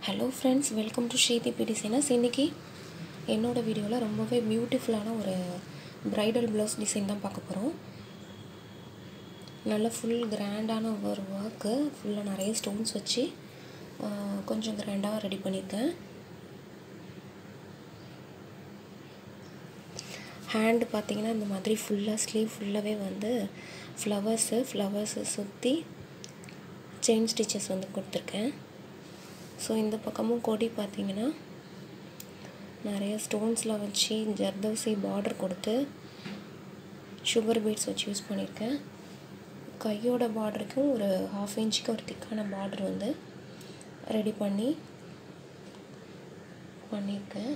hello friends welcome to Sridipi designers இன்றைக்கி என்னோடய வீடியோவில் ரொம்பவே பியூட்டிஃபுல்லான ஒரு ப்ரைடல் ப்ளவுஸ் டிசைன் தான் பார்க்க போகிறோம் நல்ல ஃபுல் கிராண்டான ஒரு ஒர்க்கு ஃபுல்லாக நிறைய ஸ்டோன்ஸ் வச்சு ஆஹ், கொஞ்சம் கிராண்டாக ரெடி பண்ணியிருக்கேன் ஹேண்டு பார்த்தீங்கன்னா இந்த மாதிரி ஃபுல்லாக ஸ்லீவ் ஃபுல்லாகவே வந்து ஃப்ளவர்ஸு ஃப்ளவர்ஸை சுற்றி செயின் ஸ்டிச்சஸ் வந்து கொடுத்துருக்கேன் ஸோ இந்த பக்கமும் கொடி பார்த்தீங்கன்னா நிறைய ஸ்டோன்ஸ்லாம் வச்சு ஜர்தோசி பார்டர் கொடுத்து சுகர் பீட்ஸ் வச்சு யூஸ் பண்ணியிருக்கேன் கையோட பார்டருக்கும் ஒரு ஹாஃப் இன்ச்சுக்கு ஒரு திக்கான பார்டர் வந்து ரெடி பண்ணி பண்ணியிருக்கேன்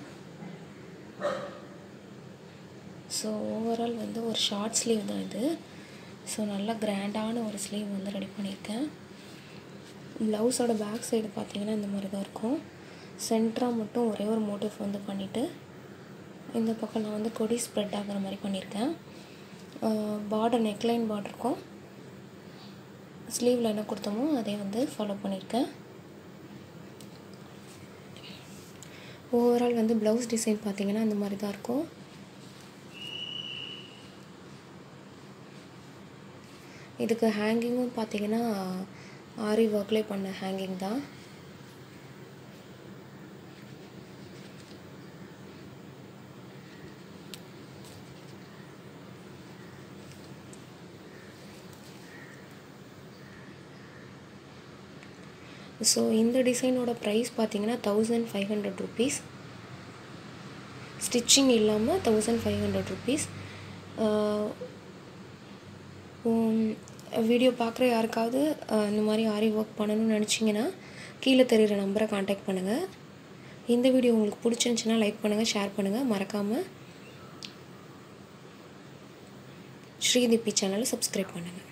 ஸோ ஓவரால் வந்து ஒரு ஷார்ட் ஸ்லீவ் தான் இது ஸோ நல்லா கிராண்டான ஒரு ஸ்லீவ் வந்து ரெடி பண்ணியிருக்கேன் ப்ளவுஸோட பேக் சைடு பார்த்தீங்கன்னா இந்த மாதிரி தான் இருக்கும் சென்டராக மட்டும் ஒரே ஒரு மோட்டிவ் வந்து பண்ணிவிட்டு இந்த பக்கம் நான் வந்து கொடி ஸ்ப்ரெட் ஆகிற மாதிரி பண்ணியிருக்கேன் பார்டர் நெக்லைன் பார்டருக்கும் ஸ்லீவில் என்ன கொடுத்தோமோ அதே வந்து ஃபாலோ பண்ணியிருக்கேன் ஓவரால் வந்து ப்ளவுஸ் டிசைன் பார்த்தீங்கன்னா இந்த மாதிரி தான் இருக்கும் இதுக்கு ஹேங்கிங்கும் பார்த்தீங்கன்னா ஆரி ஒர்க்லேயே பண்ண ஹேங்கிங் தான் ஸோ இந்த டிசைனோட ப்ரைஸ் பார்த்தீங்கன்னா thousand five hundred rupees stitching இல்லாமல் thousand five hundred rupees video பார்க்குற யாருக்காவது அஹ், இந்த மாதிரி ஆரி ஒர்க் பண்ணணும்னு நினச்சிங்கன்னா கீழே தெரிகிற நம்பரை காண்டாக்ட் பண்ணுங்கள் இந்த வீடியோ உங்களுக்கு பிடிச்சிருந்துச்சின்னா லைக் பண்ணுங்கள் ஷேர் பண்ணுங்கள் மறக்காமல் ஸ்ரீதிப்பி சேனலை சப்ஸ்கிரைப் பண்ணுங்கள்